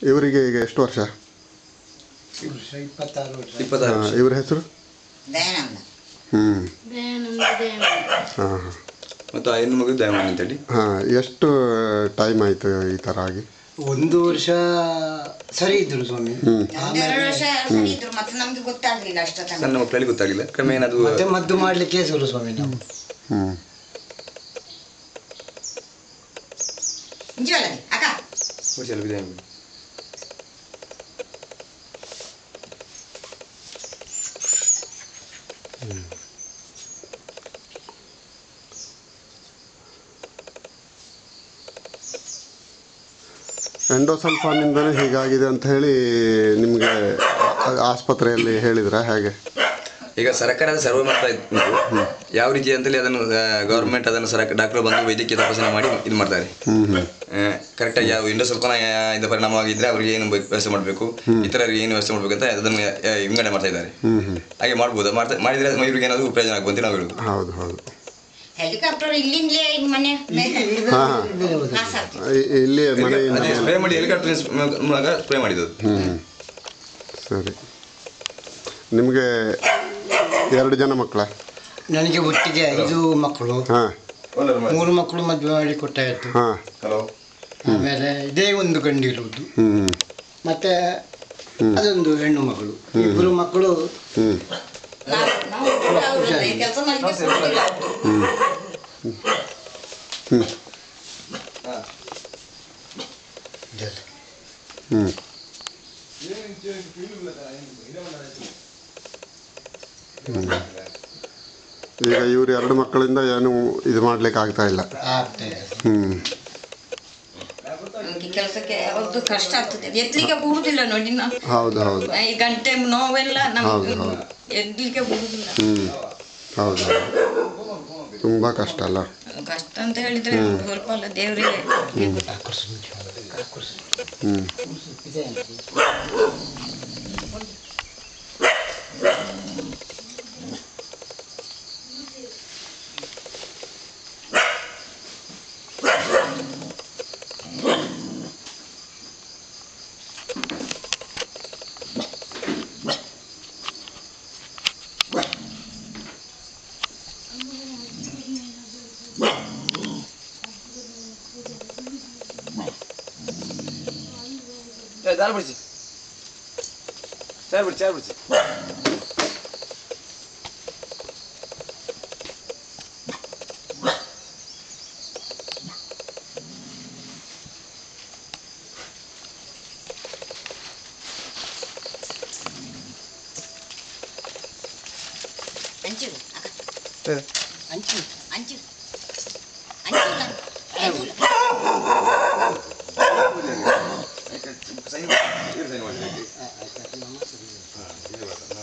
ಇವರಿಗೆ ಈಗ ಎಷ್ಟು ವರ್ಷ ವರ್ಷ ಇಪ್ಪತ್ತಾರು ವರ್ಷ ಇಪ್ಪತ್ತಾರು ವರ್ಷ ಇವ್ರ ಹೆಸರು ದಯಾನಂದ ಹ್ಞೂ ದಯಾನಂದ ದಯಾನಂದ ಹಾಂ ಹಾಂ ಮತ್ತು ಆ ಹೆಣ್ಣು ಮಗು ದಯಮಾನ ಅಂತೇಳಿ ಹಾಂ ಎಷ್ಟು ಟೈಮ್ ಆಯಿತು ಈ ಥರ ಆಗಿ ಒಂದು ವರ್ಷ ಸರಿ ಇದ್ರು ಸ್ವಾಮಿ ಒಂದೆರಡು ವರ್ಷ ಸರಿ ಇದ್ರು ಮತ್ತೆ ನಮ್ಗೆ ಗೊತ್ತಾಗ್ಲಿಲ್ಲ ಅಷ್ಟ ಸಣ್ಣ ಮಕ್ಕಳಲ್ಲಿ ಗೊತ್ತಾಗಲಿಲ್ಲ ಕ್ರಮೇಣ ಅದು ಮತ್ತೆ ಮದ್ದು ಮಾಡ್ಲಿಕ್ಕೆ ಶುರು ಸ್ವಾಮಿ ನಾವು ಹ್ಞೂ ನಿಜವಲ್ಲ ಅಕ್ಕ ಹುಷಾರು ವಿದಾಯ ಮಾಡಿ. ಎಂಡೋಸಲ್ಫಾನಿಂದನೇ ಹೀಗಾಗಿದೆ ಅಂತ ಹೇಳಿ ನಿಮಗೆ ಆಸ್ಪತ್ರೆಯಲ್ಲಿ ಹೇಳಿದ್ರ ಹೇಗೆ ಈಗ ಸರ್ಕಾರದ ಸರ್ವೆ ಮಾಡ್ತಾ ಉಂಟು ಯಾವ ರೀತಿ ಅಂತೇಳಿ ಅದನ್ನು ಗೌರ್ಮೆಂಟ್ ಅದನ್ನು ಸರ್ಕಾರ ಡಾಕ್ಟರ್ ಬಂದು ವೈದ್ಯಕೀಯ ತಪಾಸಣೆ ಮಾಡಿ ಇದು ಮಾಡ್ತಾರೆ ಹ್ಞೂ ಹ್ಞೂ ಕರೆಕ್ಟಾಗಿ ಯಾವ ಇಂಡೋ ಸ್ವಲ್ಪ ಇದು ಪರಿಣಾಮವಾಗಿದ್ರೆ ಅವ್ರಿಗೆ ಏನು ಬೆ- ವ್ಯವಸ್ಥೆ ಮಾಡಬೇಕು ಇತರರಿಗೆ ಏನು ವ್ಯವಸ್ಥೆ ಮಾಡಬೇಕು ಅಂತ ಅದನ್ನು ಆ, ವಿಂಗಡಣೆ ಮಾಡ್ತಾ ಇದ್ದಾರೆ ಹ್ಞೂ ಹ್ಞೂ ಹಾಗೆ ಮಾಡ್ಬೋದು ಮಾಡ್ತಾ ಮಾಡಿದ್ರೆ ಇವ್ರಿಗೆ ಏನಾದರೂ ಪ್ರಯೋಜನ ಆಗುವಂತ ನಾವು ಹೇಳುದು ಹೌದು ಹೌದು ಹೆಲಿಕಾಪ್ಟರ್ ಇಲ್ಲಿಂದಲೇ ಮನೆ ಮೇಲೆ ಹಾಂ ಹಾಂ ಪಾಸ್ ಆಗ್ತದೆ ಇ- ಇಲ್ಲಿ ಮನೆಯಿಂದ ಅದೇ ಸ್ಪ್ರೇ ಮಾಡಿ ಹೆಲಿಕಾಪ್ಟರ್ ಮೂಲಕ ಸ್ಪ್ರೇ ಮಾಡಿದ್ದು ಹ್ಞೂ ಸರಿ ನಿಮಗೆ ಎರಡು ಜನ ಮಕ್ಕಳ ನನಗೆ ಒಟ್ಟಿಗೆ ಐದು ಮಕ್ಕಳು ಹಾಂ ಮೂರು ಮಕ್ಕಳು ಮದುವೆ ಮಾಡಿ ಕೊಟ್ಟಾಯಿತು ಹಾಂ ಹಲೋ ಆಮೇಲೆ ಇದೇ ಒಂದು ಗಂಡು ಇರುವುದು ಹ್ಞೂ ಮತ್ತೆ ಅದೊಂದು ಹೆಣ್ಣು ಮಗಳು ಇಬ್ಬರು ಮಕ್ಕಳು ಹ್ಞೂ ನಾವು ನಾವು ಕೂಡ ಅವ್ರ ಜೊತೆ ಕೆಲಸ ಮಾಡ್ಲಿಕ್ಕೆ ಕೊಡುದಿಲ್ಲ. ಹ್ಞೂ ಹ್ಞೂ ಈಗ ಇವ್ರು ಎರಡು ಮಕ್ಕಳಿಂದ ಏನು ಇದು ಮಾಡ್ಲಿಕ್ಕೆ ಆಗ್ತಾ ಇಲ್ಲ ಆಗ್ತಾ ಇದೆ ಹ್ಞೂ ನಮ್ಗೆ ಕೆಲಸಕ್ಕೆ ಅವ್ರದ್ದು ಕಷ್ಟ ಆಗ್ತದೆ ಎತ್ತಲಿಕ್ಕೆ ಬಿಡುದಿಲ್ಲ ನೋಡಿ ನಾವು ಹೌದು ಹೌದು ಈ ಗಂಟೆ ನೋವೆಲ್ಲ ಹೌದು, ನಮ್ಗೆ ಹೌದು. ಎದ್ಲಿಕ್ಕೆ ಬಿಡುದಿಲ್ಲ ಹ್ಞೂ ಹೌದು ಹೌದು ತುಂಬ ಕಷ್ಟ ಅಲ್ಲ ಕಷ್ಟ ಅಂತ ಹೇಳಿದ್ರೆ ಸ್ವಲ್ಪ ಅಲ್ಲ ದೇವರಿಗೆ ಹ್ಞೂ ದಾಲ್ ಬಿಡಿಸಿ ಚಾರ್ ಬಿಡಿ ಚಾರ್ ಬಿಡಿಸಿ ಅಂಚು ಅಕ್ಕ, ಅಂಚು ಅಂಚು ಅಂಚು ಇಲ್ಲ. ಅಂಚು ಇಲ್ಲ. ಸೈನ್ ಇರು ಸೈನ್ ಮಾಡಿ